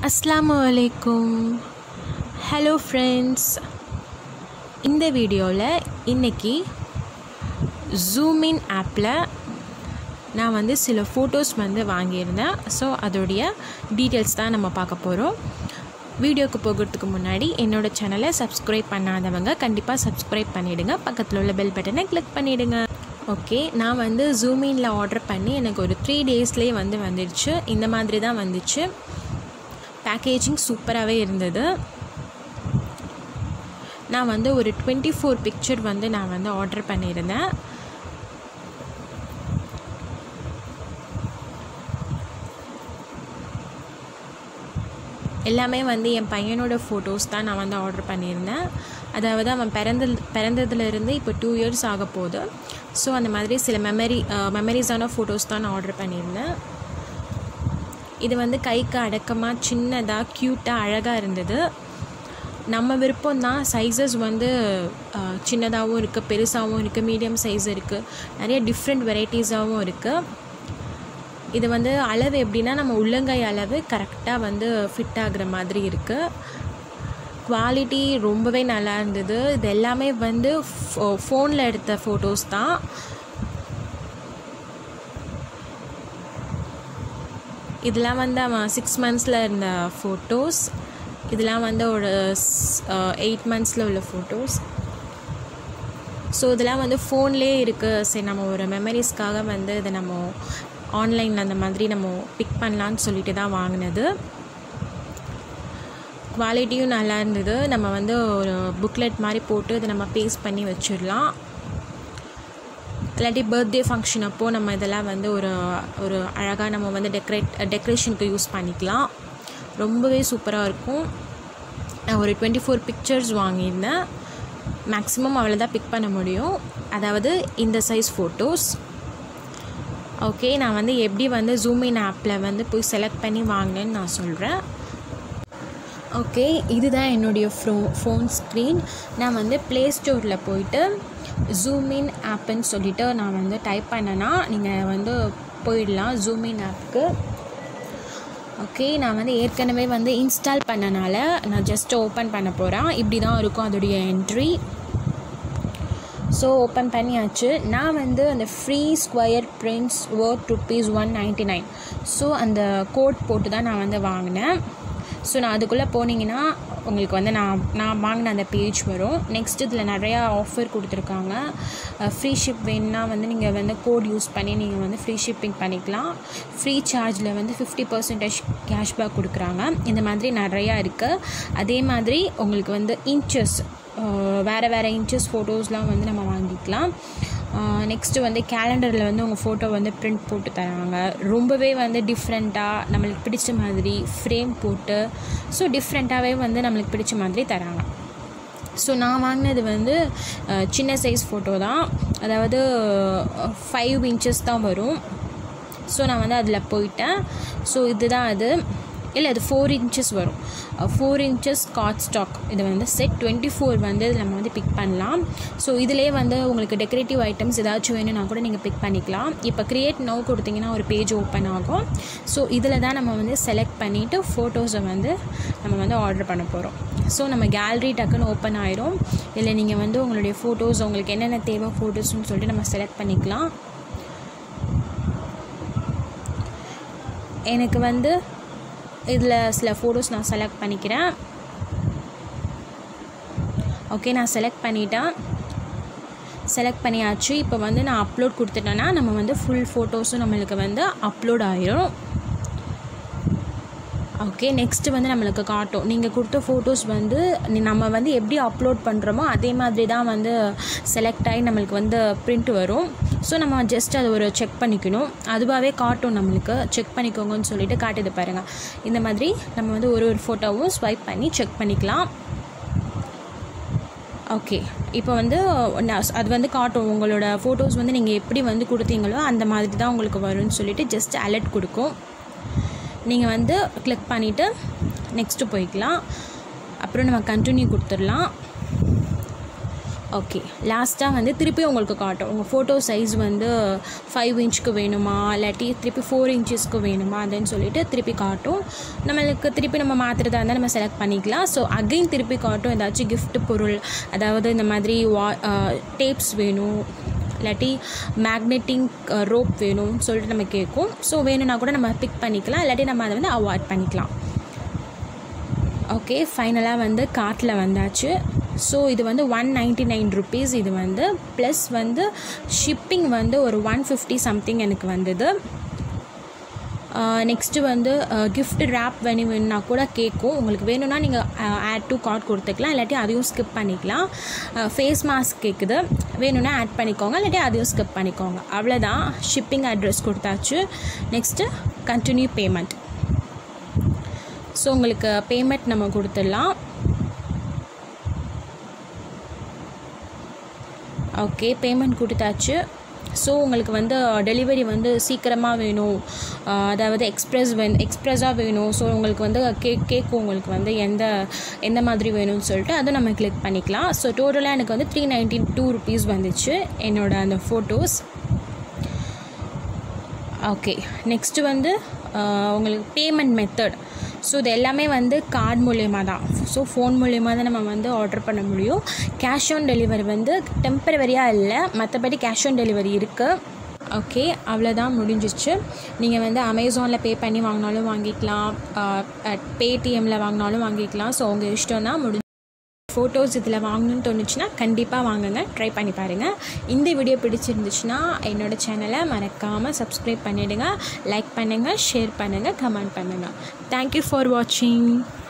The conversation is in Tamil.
அஸ்ஸலாமு அலைக்கும் ஹலோ ஃப்ரெண்ட்ஸ் இந்த வீடியோவில் இன்றைக்கி ஜூமின் ஆப்பில் நான் வந்து சில ஃபோட்டோஸ் வந்து வாங்கியிருந்தேன் ஸோ அதோடைய டீட்டெயில்ஸ் தான் நம்ம பார்க்க போகிறோம் வீடியோக்கு போகிறதுக்கு முன்னாடி என்னோடய சேனலை சப்ஸ்கிரைப் பண்ணாதவங்க கண்டிப்பாக சப்ஸ்கிரைப் பண்ணிவிடுங்க பக்கத்தில் உள்ள பெல் பட்டனை கிளிக் பண்ணிவிடுங்க ஓகே நான் வந்து ஜூமினில் ஆர்டர் பண்ணி எனக்கு ஒரு த்ரீ டேஸ்லேயே வந்து வந்துடுச்சு இந்த மாதிரி தான் வந்துச்சு பேக்கேஜிங் சூப்பராகவே இருந்தது நான் வந்து ஒரு டுவெண்ட்டி ஃபோர் பிக்சர் வந்து நான் வந்து ஆர்டர் பண்ணியிருந்தேன் எல்லாமே வந்து என் பையனோட ஃபோட்டோஸ் தான் நான் வந்து ஆர்டர் பண்ணியிருந்தேன் அதாவது அவன் பிறந்த பிறந்ததுலேருந்து இப்போ டூ இயர்ஸ் ஆக போகுது ஸோ அந்த மாதிரி சில மெமரி மெமரிஸான ஃபோட்டோஸ் தான் நான் ஆர்டர் பண்ணியிருந்தேன் இது வந்து கைக்கு அடக்கமாக சின்னதாக க்யூட்டாக அழகாக இருந்தது நம்ம விருப்பம் தான் சைஸஸ் வந்து சின்னதாகவும் இருக்குது பெருசாகவும் இருக்குது மீடியம் சைஸ் இருக்குது நிறைய டிஃப்ரெண்ட் வெரைட்டிஸாகவும் இருக்குது இது வந்து அளவு எப்படின்னா நம்ம உள்ளங்கை அளவு கரெக்டாக வந்து ஃபிட் ஆகுற மாதிரி இருக்குது குவாலிட்டி ரொம்பவே நல்லா இருந்தது இது எல்லாமே வந்து ஃபோனில் எடுத்த ஃபோட்டோஸ் தான் இதெல்லாம் வந்து அவன் சிக்ஸ் மந்த்ஸில் இருந்த ஃபோட்டோஸ் இதெல்லாம் வந்து ஒரு எயிட் மந்த்ஸில் உள்ள ஃபோட்டோஸ் ஸோ இதெல்லாம் வந்து ஃபோன்லேயே இருக்குது சரி நம்ம ஒரு மெமரிஸ்க்காக வந்து இதை நம்ம ஆன்லைனில் அந்த மாதிரி நம்ம பிக் பண்ணலான்னு சொல்லிட்டு தான் வாங்கினது குவாலிட்டியும் நல்லா இருந்தது நம்ம வந்து ஒரு புக்லெட் மாதிரி போட்டு இதை நம்ம பேஸ்ட் பண்ணி வச்சிடலாம் இல்லாட்டி பர்த்டே ஃபங்க்ஷன் அப்போது நம்ம இதெல்லாம் வந்து ஒரு ஒரு அழகாக நம்ம வந்து டெக்கரேட் டெக்கரேஷனுக்கு யூஸ் பண்ணிக்கலாம் ரொம்பவே சூப்பராக இருக்கும் நான் ஒரு டுவெண்ட்டி ஃபோர் பிக்சர்ஸ் வாங்கியிருந்தேன் மேக்ஸிமம் அவ்வளோ தான் பிக் பண்ண முடியும் அதாவது இந்த சைஸ் ஃபோட்டோஸ் ஓகே நான் வந்து எப்படி வந்து ஜூமின் ஆப்பில் வந்து போய் செலக்ட் பண்ணி வாங்கினேன்னு நான் சொல்கிறேன் ஓகே இதுதான் என்னுடைய ஃபோ ஃபோன் ஸ்க்ரீன் நான் வந்து ப்ளே ஸ்டோரில் போயிட்டு ஜூமின் ஆப்புன்னு சொல்லிவிட்டு நான் வந்து டைப் பண்ணேன்னா நீங்கள் வந்து போயிடலாம் ஜூமின் ஆப்புக்கு ஓகே நான் வந்து ஏற்கனவே வந்து இன்ஸ்டால் பண்ணனால நான் ஜஸ்ட் ஓப்பன் பண்ண போகிறேன் இப்படி தான் இருக்கும் அதோடைய என்ட்ரி ஸோ ஓப்பன் பண்ணியாச்சு நான் வந்து அந்த free square prints worth rupees one ninety nine so அந்த கோட் போட்டு தான் நான் வந்து வாங்கினேன் ஸோ நான் அதுக்குள்ளே போனீங்கன்னா உங்களுக்கு வந்து நான் நான் வாங்கின அந்த பேஜ் வரும் நெக்ஸ்ட் இதில் நிறையா ஆஃபர் கொடுத்துருக்காங்க ஃப்ரீ ஷிப் வேணுன்னா வந்து நீங்கள் வந்து கோட் யூஸ் பண்ணி நீங்கள் வந்து ஃப்ரீ ஷிப்பிங் பண்ணிக்கலாம் ஃப்ரீ சார்ஜில் வந்து ஃபிஃப்டி பர்சன்டேஜ் கேஷ்பேக் கொடுக்குறாங்க இந்த மாதிரி நிறையா இருக்குது அதே மாதிரி உங்களுக்கு வந்து இன்ச்சஸ் வேறு வேறு இன்ச்சஸ் ஃபோட்டோஸ்லாம் வந்து நம்ம வாங்கிக்கலாம் நெக்ஸ்ட்டு வந்து கேலண்டரில் வந்து உங்கள் ஃபோட்டோ வந்து ப்ரிண்ட் போட்டு தராங்க ரொம்பவே வந்து டிஃப்ரெண்ட்டாக நம்மளுக்கு பிடிச்ச மாதிரி ஃப்ரேம் போட்டு ஸோ டிஃப்ரெண்ட்டாகவே வந்து நம்மளுக்கு பிடிச்ச மாதிரி தராங்க ஸோ நான் வாங்கினது வந்து சின்ன சைஸ் ஃபோட்டோ தான் அதாவது ஃபைவ் இன்ச்சஸ் தான் வரும் ஸோ நான் வந்து அதில் போயிட்டேன் ஸோ இதுதான் அது இல்லை அது ஃபோர் இன்ச்சஸ் வரும் ஃபோர் இன்ச்சஸ் காட் ஸ்டாக் இது வந்து செட் டுவெண்ட்டி ஃபோர் வந்து நம்ம வந்து பிக் பண்ணலாம் ஸோ இதிலே வந்து உங்களுக்கு டெக்கரேட்டிவ் ஐட்டம்ஸ் ஏதாச்சும் வேணும்னா கூட நீங்கள் பிக் பண்ணிக்கலாம் இப்போ க்ரியேட் நோ கொடுத்தீங்கன்னா ஒரு பேஜ் ஓப்பன் ஆகும் ஸோ இதில் தான் நம்ம வந்து செலக்ட் பண்ணிவிட்டு ஃபோட்டோஸை வந்து நம்ம வந்து ஆர்டர் பண்ண போகிறோம் ஸோ நம்ம கேலரி டக்குன்னு ஓப்பன் ஆயிரும் இல்லை நீங்கள் வந்து உங்களுடைய ஃபோட்டோஸ் உங்களுக்கு என்னென்ன தேவை ஃபோட்டோஸ்னு சொல்லிட்டு நம்ம செலக்ட் பண்ணிக்கலாம் எனக்கு வந்து இதில் சில ஃபோட்டோஸ் நான் செலக்ட் பண்ணிக்கிறேன் ஓகே நான் செலக்ட் பண்ணிட்டேன் செலக்ட் பண்ணியாச்சு இப்போ வந்து நான் அப்லோட் கொடுத்துட்டேன்னா நம்ம வந்து ஃபுல் ஃபோட்டோஸும் நம்மளுக்கு வந்து அப்லோட் ஆயிரும் ஓகே நெக்ஸ்ட்டு வந்து நம்மளுக்கு காட்டும் நீங்கள் கொடுத்த ஃபோட்டோஸ் வந்து நம்ம வந்து எப்படி அப்லோட் பண்ணுறோமோ அதே மாதிரி தான் வந்து செலக்ட் ஆகி நம்மளுக்கு வந்து ப்ரிண்ட் வரும் ஸோ நம்ம ஜஸ்ட் அதை ஒரு செக் பண்ணிக்கணும் அதுவாகவே காட்டும் நம்மளுக்கு செக் பண்ணிக்கோங்கன்னு சொல்லிட்டு காட்டுது பாருங்கள் இந்த மாதிரி நம்ம வந்து ஒரு ஒரு ஃபோட்டோவும் ஸ்வைப் பண்ணி செக் பண்ணிக்கலாம் ஓகே இப்போ வந்து அது வந்து காட்டும் உங்களோட ஃபோட்டோஸ் வந்து நீங்கள் எப்படி வந்து கொடுத்தீங்களோ அந்த மாதிரி தான் உங்களுக்கு வரும்னு சொல்லிட்டு ஜஸ்ட் அலர்ட் கொடுக்கும் நீங்கள் வந்து கிளிக் பண்ணிவிட்டு நெக்ஸ்ட்டு போய்க்கலாம் அப்புறம் நம்ம கண்டினியூ கொடுத்துடலாம் ஓகே லாஸ்ட்டாக வந்து திருப்பி உங்களுக்கு காட்டும் உங்கள் ஃபோட்டோ சைஸ் வந்து ஃபைவ் இன்ச்சுக்கு வேணுமா இல்லாட்டி திருப்பி ஃபோர் இன்ச்சஸ்க்கு வேணுமா அதுன்னு சொல்லிட்டு திருப்பி காட்டும் நம்மளுக்கு திருப்பி நம்ம மாற்றுறதா இருந்தால் நம்ம செலக்ட் பண்ணிக்கலாம் ஸோ அகைன் திருப்பி காட்டும் ஏதாச்சும் gift பொருள் அதாவது இந்த மாதிரி வா டேப்ஸ் வேணும் இல்லாட்டி மேக்னெட்டிங் ரோப் வேணும்னு சொல்லிட்டு நம்ம கேட்கும் ஸோ வேணும்னா கூட நம்ம பிக் பண்ணிக்கலாம் இல்லாட்டி நம்ம அதை வந்து அவாய்ட் பண்ணிக்கலாம் ஓகே ஃபைனலாக வந்து கார்ட்டில் வந்தாச்சு ஸோ இது வந்து ஒன் நைன்ட்டி நைன் ருபீஸ் இது வந்து ப்ளஸ் வந்து ஷிப்பிங் வந்து ஒரு ஒன் ஃபிஃப்டி சம்திங் எனக்கு வந்தது நெக்ஸ்ட்டு வந்து gift ரேப் வேணும் வேணும்னா கூட கேட்கும் உங்களுக்கு வேணும்னா நீங்கள் ஆட் டு கார்ட் கொடுத்துக்கலாம் இல்லாட்டி அதையும் ஸ்கிப் பண்ணிக்கலாம் ஃபேஸ் மாஸ்க் கேட்குது வேணும்னா ஆட் பண்ணிக்கோங்க இல்லாட்டி அதையும் ஸ்கிப் பண்ணிக்கோங்க அவ்வளோதான் ஷிப்பிங் அட்ரஸ் கொடுத்தாச்சு நெக்ஸ்ட்டு கண்டினியூ பேமெண்ட் ஸோ உங்களுக்கு பேமெண்ட் நம்ம கொடுத்துடலாம் ஓகே பேமெண்ட் கொடுத்தாச்சு ஸோ உங்களுக்கு வந்து டெலிவரி வந்து சீக்கிரமாக வேணும் ஆஹ் அதாவது எக்ஸ்ப்ரெஸ் வேணும் எக்ஸ்ப்ரெஸ்ஸாக வேணும் ஸோ உங்களுக்கு வந்து கேக் கேக் உங்களுக்கு வந்து எந்த எந்த மாதிரி வேணும்னு சொல்லிட்டு அதை நம்ம கிளிக் பண்ணிக்கலாம் ஸோ டோட்டலாக எனக்கு வந்து த்ரீ நைன்டி டூ ருபீஸ் வந்துச்சு என்னோட அந்த ஃபோட்டோஸ் ஓகே நெக்ஸ்ட்டு வந்து ஆஹ் உங்களுக்கு பேமெண்ட் மெத்தட் ஸோ இது எல்லாமே வந்து கார்டு மூலயமா தான் ஸோ ஃபோன் மூலயமா தான் நம்ம வந்து ஆர்டர் பண்ண முடியும் கேஷ் ஆன் டெலிவரி வந்து டெம்பரவரியாக இல்லை மற்றபடி கேஷ் ஆன் டெலிவரி இருக்குது ஓகே அவ்வளோதான் முடிஞ்சிச்சு நீங்கள் வந்து அமேசானில் பே பண்ணி வாங்கினாலும் வாங்கிக்கலாம் பேடிஎம்மில் வாங்கினாலும் வாங்கிக்கலாம் ஸோ உங்கள் இஷ்டம் தான் முடிஞ்சு ஃபோட்டோஸ் இதில் வாங்கணும்னு தோணுச்சுன்னா கண்டிப்பாக வாங்குங்க ட்ரை பண்ணி பாருங்கள் இந்த வீடியோ பிடிச்சிருந்துச்சுன்னா என்னோடய சேனலை மறக்காமல் சப்ஸ்கிரைப் பண்ணிவிடுங்க லைக் பண்ணுங்கள் ஷேர் பண்ணுங்கள் கமெண்ட் பண்ணுங்கள் தேங்க்யூ ஃபார் வாட்சிங்